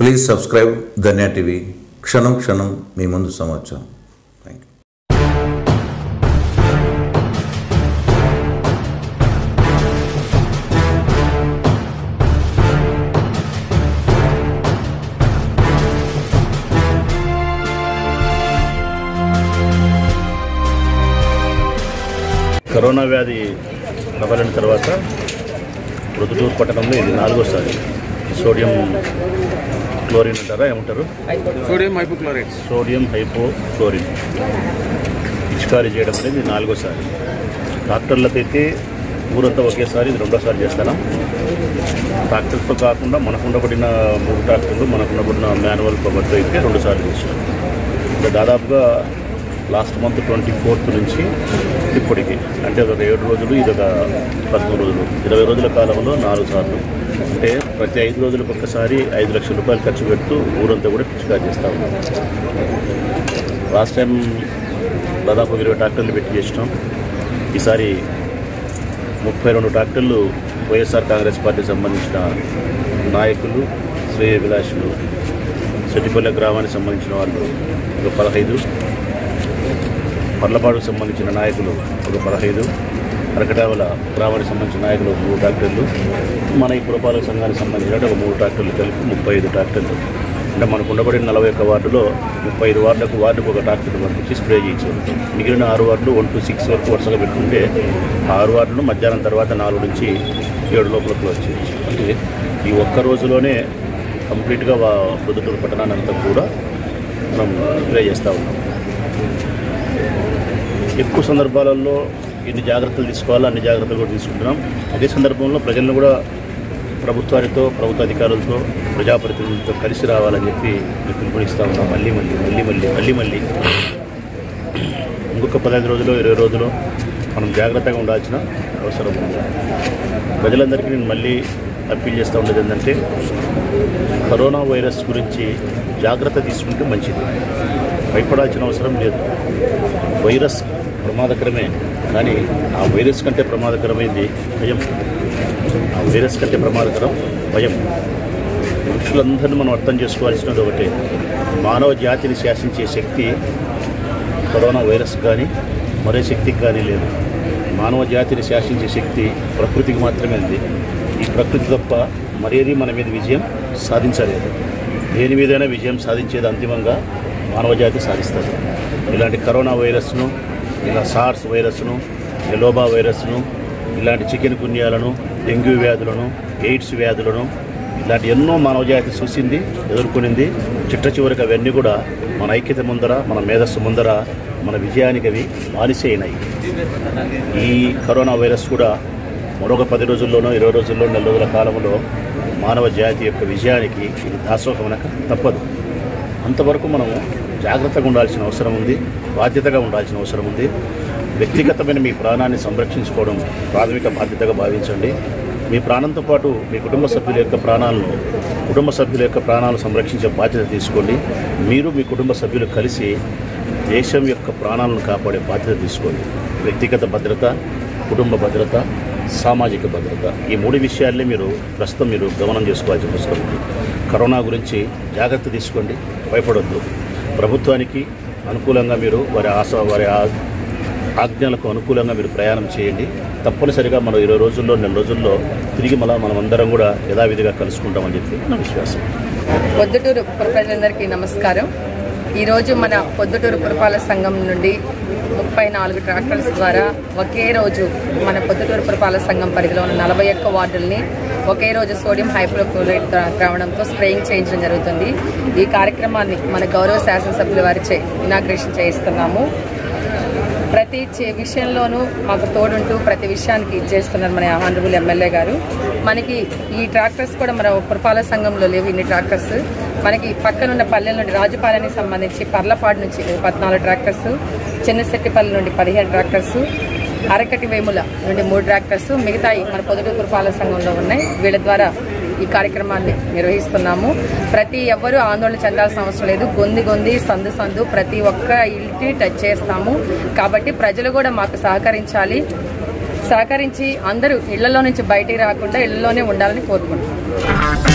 please subscribe Dhanya TV క్షణం క్షణం మీ ముందు సమాచారం థ్యాంక్ యూ కరోనా వ్యాధి ప్రబలిన తర్వాత ప్రొద్దుటూరు పట్టణంలో ఇది నాలుగోసారి సోడియం క్లోరిన్ అంటారా ఏమంటారు sodium hypochloride sodium hypochlorine పిచికారీ చేయడం అనేది ఇది నాలుగోసారి డాక్టర్లతో అయితే ఊరంతా ఒకేసారి ఇది రెండోసారి చేస్తాను డాక్టర్తో కాకుండా మనకు ఉండబడిన మూడు డాక్టర్లు మనకు ఉండబడిన మాన్యువల్ పవర్తో అయితే రెండుసార్లు చేసినాం ఇంకా దాదాపుగా లాస్ట్ మంత్ ట్వంటీ ఫోర్త్ నుంచి ఇప్పటికి అంటే ఒక ఏడు రోజులు ఇది ఒక పదమూడు రోజులు ఇరవై రోజుల కాలంలో నాలుగు సార్లు అంటే ప్రతి ఐదు రోజులకు ఒక్కసారి ఐదు లక్షల రూపాయలు ఖర్చు పెడుతూ ఊరంతా కూడా పిచ్చికారు చేస్తా ఉన్నాం లాస్ట్ టైం దాదాపు ఇరవై ట్రాక్టర్లు పెట్టి చేసినాం ఈసారి ముప్పై రెండు ట్రాక్టర్లు వైఎస్ఆర్ కాంగ్రెస్ పార్టీకి సంబంధించిన నాయకులు శ్రేయ విలాసులు సెట్టిపల్లె గ్రామానికి సంబంధించిన వాళ్ళు ఒక పదహైదు పర్లపాడుకు సంబంధించిన నాయకులు ఒక పదహైదు అరకటావల గ్రామానికి సంబంధించిన నాయకులు ఒక మూడు ట్రాక్టర్లు మన ఈ పురపాలక సంఘానికి సంబంధించిన ఒక మూడు ట్రాక్టర్లు కలిపి ముప్పై ఐదు ట్రాక్టర్లు అంటే మనకు ఉండబడిన నలభై ఒక్క వార్డులో ముప్పై ఐదు వార్డులకు వార్డుకు ఒక ట్రాక్టర్ పంపించి స్ప్రే చేయించారు మిగిలిన ఆరు వార్డులు వన్ టు సిక్స్ వరకు వరుసగా పెట్టుకుంటే ఆ ఆరు వార్డులు మధ్యాహ్నం తర్వాత నాలుగు నుంచి ఏడు లోపల క్లోజ్ చేయొచ్చు అంటే ఈ ఒక్క రోజులోనే కంప్లీట్గా వా ప్రొద్దుటూరు పట్టణాన్ని అంతా కూడా మనం స్ప్రే చేస్తూ ఉన్నాం ఎక్కువ సందర్భాలలో ఎన్ని జాగ్రత్తలు తీసుకోవాలో అన్ని జాగ్రత్తలు కూడా తీసుకుంటున్నాం అదే సందర్భంలో ప్రజలను కూడా ప్రభుత్వానితో ప్రభుత్వ అధికారులతో ప్రజాప్రతినిధులతో కలిసి రావాలని చెప్పి మేము పిలుపునిస్తూ ఉన్నాం మళ్ళీ మళ్ళీ మళ్ళీ మళ్ళీ మళ్ళీ మళ్ళీ ఇంకొక పదహైదు రోజులు ఇరవై రోజులు మనం జాగ్రత్తగా ఉండాల్సిన అవసరం ఉంది ప్రజలందరికీ నేను మళ్ళీ అప్పీల్ చేస్తూ ఉండేది ఏంటంటే కరోనా వైరస్ గురించి జాగ్రత్త తీసుకుంటే మంచిది భయపడాల్సిన అవసరం లేదు వైరస్ ప్రమాదకరమే కానీ ఆ వైరస్ కంటే ప్రమాదకరమైంది భయం ఆ వైరస్ కంటే ప్రమాదకరం భయం మనుషులందరినీ మనం అర్థం చేసుకోవాల్సినది ఒకటే మానవ జాతిని శాసించే శక్తి కరోనా వైరస్ కానీ మరే శక్తికి కానీ లేదు మానవ జాతిని శాసించే శక్తి ప్రకృతికి మాత్రమే ఉంది ఈ ప్రకృతి తప్ప మరేది మన మీద విజయం సాధించలేదు దేని మీదైనా విజయం సాధించేది అంతిమంగా మానవ జాతి సాధిస్తుంది ఇలాంటి కరోనా వైరస్ను ఇలా సార్స్ వైరస్ను ఎలోబా వైరస్ను ఇలాంటి చికెన్ గున్యాలను డెంగ్యూ వ్యాధులను ఎయిడ్స్ వ్యాధులను ఇలాంటి ఎన్నో మానవజాతి చూసింది ఎదుర్కొనింది చిట్ట చివరికి అవన్నీ కూడా మన ఐక్యత ముందర మన మేధస్సు ముందర మన విజయానికి అవి బానిసే అయినాయి ఈ కరోనా వైరస్ కూడా మరొక పది రోజుల్లోనో ఇరవై రోజుల్లో నెల రోజుల కాలంలో మానవ జాతి యొక్క విజయానికి ఇది దాసోహమనక తప్పదు అంతవరకు మనము జాగ్రత్తగా ఉండాల్సిన అవసరం ఉంది బాధ్యతగా ఉండాల్సిన అవసరం ఉంది వ్యక్తిగతమైన మీ ప్రాణాన్ని సంరక్షించుకోవడం ప్రాథమిక బాధ్యతగా భావించండి మీ ప్రాణంతో పాటు మీ కుటుంబ సభ్యుల యొక్క ప్రాణాలను కుటుంబ సభ్యుల యొక్క ప్రాణాలను సంరక్షించే బాధ్యత తీసుకోండి మీరు మీ కుటుంబ సభ్యులు కలిసి దేశం యొక్క ప్రాణాలను కాపాడే బాధ్యత తీసుకోండి వ్యక్తిగత భద్రత కుటుంబ భద్రత సామాజిక భద్రత ఈ మూడు విషయాలే మీరు ప్రస్తుతం మీరు గమనం చేసుకోవాల్సిన అవసరం ఉంది కరోనా గురించి జాగ్రత్త తీసుకోండి భయపడొద్దు ప్రభుత్వానికి అనుకూలంగా మీరు వారి ఆశ వారి ఆ- ఆజ్ఞలకు అనుకూలంగా మీరు ప్రయాణం చేయండి తప్పనిసరిగా మనం ఇరవై రోజుల్లో నెల రోజుల్లో తిరిగి మళ్ళా మనం అందరం కూడా యథావిధిగా కలుసుకుంటామని చెప్పి నా విశ్వాసం పొద్దుటూరు పుర ప్రజలందరికీ నమస్కారం ఈరోజు మన పొద్దుటూరు పురపాలక సంఘం నుండి ముప్పై నాలుగు ట్రాక్టర్స్ ద్వారా ఒకే రోజు మన పొద్దుటూరు పురపాలక సంఘం పరిధిలో ఉన్న నలభై ఒక్క వార్డుల్ని ఒకే రోజు సోడియం హైపోక్లోరైడ్ ద్రా- ద్రావణంతో స్ప్రేయింగ్ చేయించడం జరుగుతుంది ఈ కార్యక్రమాన్ని మన గౌరవ శాసనసభ్యుల వారిచే ఇనాగ్రేషన్ చేయిస్తున్నాము ప్రతి చే- విషయంలోనూ మాకు తోడుంటూ ప్రతి విషయానికి ఇచ్చేస్తున్నారు మన ఆనరబుల్ ఎమ్మెల్యే గారు మనకి ఈ ట్రాక్టర్స్ కూడా మన పురపాలక సంఘంలో లేవు ఇన్ని ట్రాక్టర్స్ మనకి పక్కనున్న పల్లెల నుండి రాజుపాలెనికి సంబంధించి పర్లపాడు నుంచి పద్నాలుగు ట్రాక్టర్స్ చిన్నశెట్టిపల్లి నుండి పదిహేను ట్రాక్టర్స్ అరకటి వేముల నుండి మూడు ట్రాక్టర్స్ మిగతాయి మన పొదుటూరు పురపాలక సంఘంలో ఉన్నాయి వీళ్ళ ద్వారా ఈ కార్యక్రమాన్ని నిర్వహిస్తున్నాము ప్రతి ఎవ్వరూ ఆందోళన చెందాల్సిన అవసరం లేదు గొంది గొంది సందు సందు ప్రతి ఒక్క ఇంటిని టచ్ చేస్తాము కాబట్టి ప్రజలు కూడా మాకు సహకరించాలి సహకరించి అందరూ ఇళ్లలో నుంచి బయటికి రాకుండా ఇళ్లలోనే ఉండాలని కోరుకుంటున్నాం